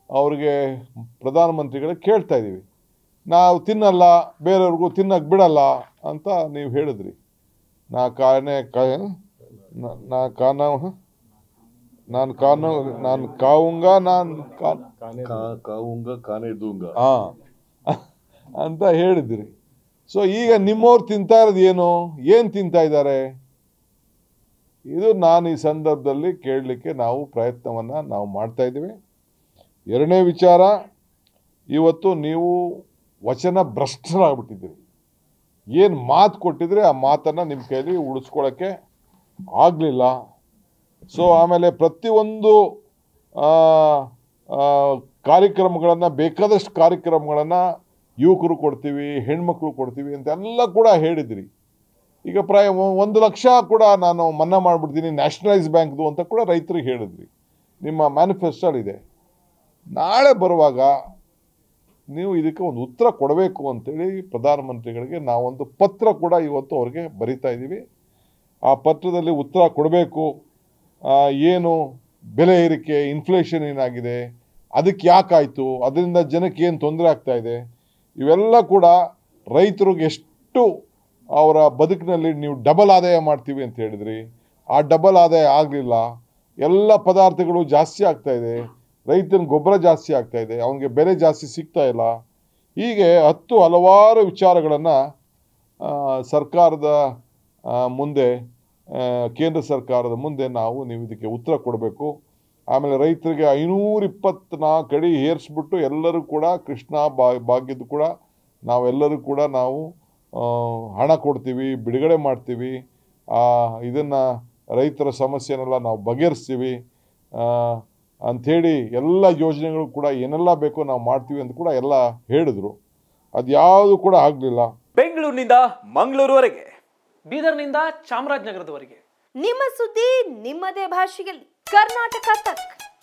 ಅವ್ರಿಗೆ ಪ್ರಧಾನಮಂತ್ರಿಗಳಿಗೆ ಕೇಳ್ತಾ ಇದ್ದೀವಿ ನಾವು ತಿನ್ನಲ್ಲ ಬೇರೆಯವ್ರಿಗೂ ತಿನ್ನಕ್ಕೆ ಬಿಡಲ್ಲ ಅಂತ ನೀವು ಹೇಳಿದ್ರಿ ನಾ ಕಾನೆ ಕ ನಾ- ನಾ ಕಾನ ನಾನು ಕಾನು ನಾನು ಕಾವುಂಗ ನಾನು ಕಾನ್ ಕಾ- ಕಾವುಂಗ ಕಾನೆ ದೂಂಗ ಹಾ ಅಂತ ಹೇಳಿದ್ರಿ ಸೊ ಈಗ ನಿಮ್ಮವ್ರು ತಿಂತಾ ಇರೋದು ಏನು ಏನು ತಿಂತಾ ಇದ್ದಾರೆ ಇದು ನಾನು ಈ ಸಂದರ್ಭದಲ್ಲಿ ಕೇಳಲಿಕ್ಕೆ ನಾವು ಪ್ರಯತ್ನವನ್ನು ನಾವು ಮಾಡ್ತಾ ಇದ್ದೀವಿ ಎರಡನೇ ವಿಚಾರ ಇವತ್ತು ನೀವು ವಚನ ಭ್ರಷ್ಟರಾಗ್ಬಿಟ್ಟಿದ್ದೀರಿ ಏನು ಮಾತು ಕೊಟ್ಟಿದ್ರೆ ಆ ಮಾತನ್ನು ನಿಮ್ಮ ಕೈಲಿ ಉಳಿಸ್ಕೊಳ್ಳೋಕ್ಕೆ ಆಗಲಿಲ್ಲ ಸೊ ಆಮೇಲೆ ಪ್ರತಿಯೊಂದು ಕಾರ್ಯಕ್ರಮಗಳನ್ನು ಬೇಕಾದಷ್ಟು ಕಾರ್ಯಕ್ರಮಗಳನ್ನು ಯುವಕರು ಕೊಡ್ತೀವಿ ಹೆಣ್ಮಕ್ಳು ಕೊಡ್ತೀವಿ ಅಂತೆಲ್ಲ ಕೂಡ ಹೇಳಿದ್ರಿ ಈಗ ಪ್ರಾಯ ಒ- ಒಂದು ಲಕ್ಷ ಕೂಡ ನಾನು ಮನ್ನಾ ಮಾಡಿಬಿಡ್ತೀನಿ ನ್ಯಾಷನಲೈಸ್ ಬ್ಯಾಂಕ್ದು ಅಂತ ಕೂಡ ರೈತರಿಗೆ ಹೇಳಿದ್ರಿ ನಿಮ್ಮ ಮ್ಯಾನಿಫೆಸ್ಟೋಲಿದೆ ನಾಳೆ ಬರುವಾಗ ನೀವು ಇದಕ್ಕೆ ಒಂದು ಉತ್ತರ ಕೊಡಬೇಕು ಅಂತೇಳಿ ಪ್ರಧಾನಮಂತ್ರಿಗಳಿಗೆ ನಾವೊಂದು ಪತ್ರ ಕೂಡ ಇವತ್ತು ಅವ್ರಿಗೆ ಬರಿತಾ ಇದ್ದೀವಿ ಆ ಪತ್ರದಲ್ಲಿ ಉತ್ತರ ಕೊಡಬೇಕು ಆ, ಏನು ಬೆಲೆ ಏರಿಕೆ ಇನ್ಫ್ಲೇಷನ್ ಏನಾಗಿದೆ ಅದಕ್ಕೆ ಯಾಕಾಯಿತು ಅದರಿಂದ ಜನಕ್ಕೆ ಏನು ತೊಂದರೆ ಆಗ್ತಾ ಇದೆ ಇವೆಲ್ಲ ಕೂಡ ರೈತರಿಗೆ ಎಷ್ಟು ಅವರ ಬದುಕಿನಲ್ಲಿ ನೀವು ಡಬಲ್ ಆದಾಯ ಮಾಡ್ತೀವಿ ಅಂತ ಹೇಳಿದ್ರಿ ಆ ಡಬಲ್ ಆದಾಯ ಆಗಲಿಲ್ಲ ಎಲ್ಲ ಪದಾರ್ಥಗಳು ಜಾಸ್ತಿ ಆಗ್ತಾ ಇದೆ ರೈತನ ಗೊಬ್ಬರ ಜಾಸ್ತಿ ಆಗ್ತಾ ಇದೆ ಅವನಿಗೆ ಬೆಲೆ ಜಾಸ್ತಿ ಸಿಗ್ತಾ ಇಲ್ಲ ಹೀಗೆ ಹತ್ತು ಹಲವಾರು ವಿಚಾರಗಳನ್ನು ಸರ್ಕಾರದ ಆ, ಮುಂದೆ ಆ, ಕೇಂದ್ರ ಸರ್ಕಾರದ ಮುಂದೆ ನಾವು ನೀವು ಇದಕ್ಕೆ ಉತ್ತರ ಕೊಡಬೇಕು ಆಮೇಲೆ ರೈತರಿಗೆ ಐನೂರ ಇಪ್ಪತ್ನಾಲ್ಕು ಅಡಿ ಏರಿಸ್ಬಿಟ್ಟು ಎಲ್ಲರೂ ಕೂಡ ಕೃಷ್ಣ ಬಾ ಭಾಗ್ಯದ ಕೂಡ ನಾವೆಲ್ಲರೂ ಕೂಡ ನಾವು ಆ, ಹಣ ಕೊಡ್ತೀವಿ ಬಿಡುಗಡೆ ಮಾಡ್ತೀವಿ ಇದನ್ನು ರೈತರ ಸಮಸ್ಯೆನೆಲ್ಲ ನಾವು ಬಗೆಹರಿಸ್ತೀವಿ ಆ, ಅಂಥೇಳಿ ಎಲ್ಲ ಯೋಜನೆಗಳು ಕೂಡ ಏನೆಲ್ಲ ಬೇಕೋ ನಾವು ಮಾಡ್ತೀವಿ ಅಂತ ಕೂಡ ಎಲ್ಲ ಹೇಳಿದ್ರು ಅದ್ಯಾವುದು ಕೂಡ ಆಗಲಿಲ್ಲ ಬೆಂಗಳೂರಿನಿಂದ ಮಂಗಳೂರುವರೆಗೆ ಬೀದರ್ನಿಂದ ಚಾಮರಾಜನಗರದವರೆಗೆ ನಿಮ್ಮ ಸುದ್ದಿ ನಿಮ್ಮದೇ ಭಾಷೆಯಲ್ಲಿ ಕರ್ನಾಟಕ ತಕ್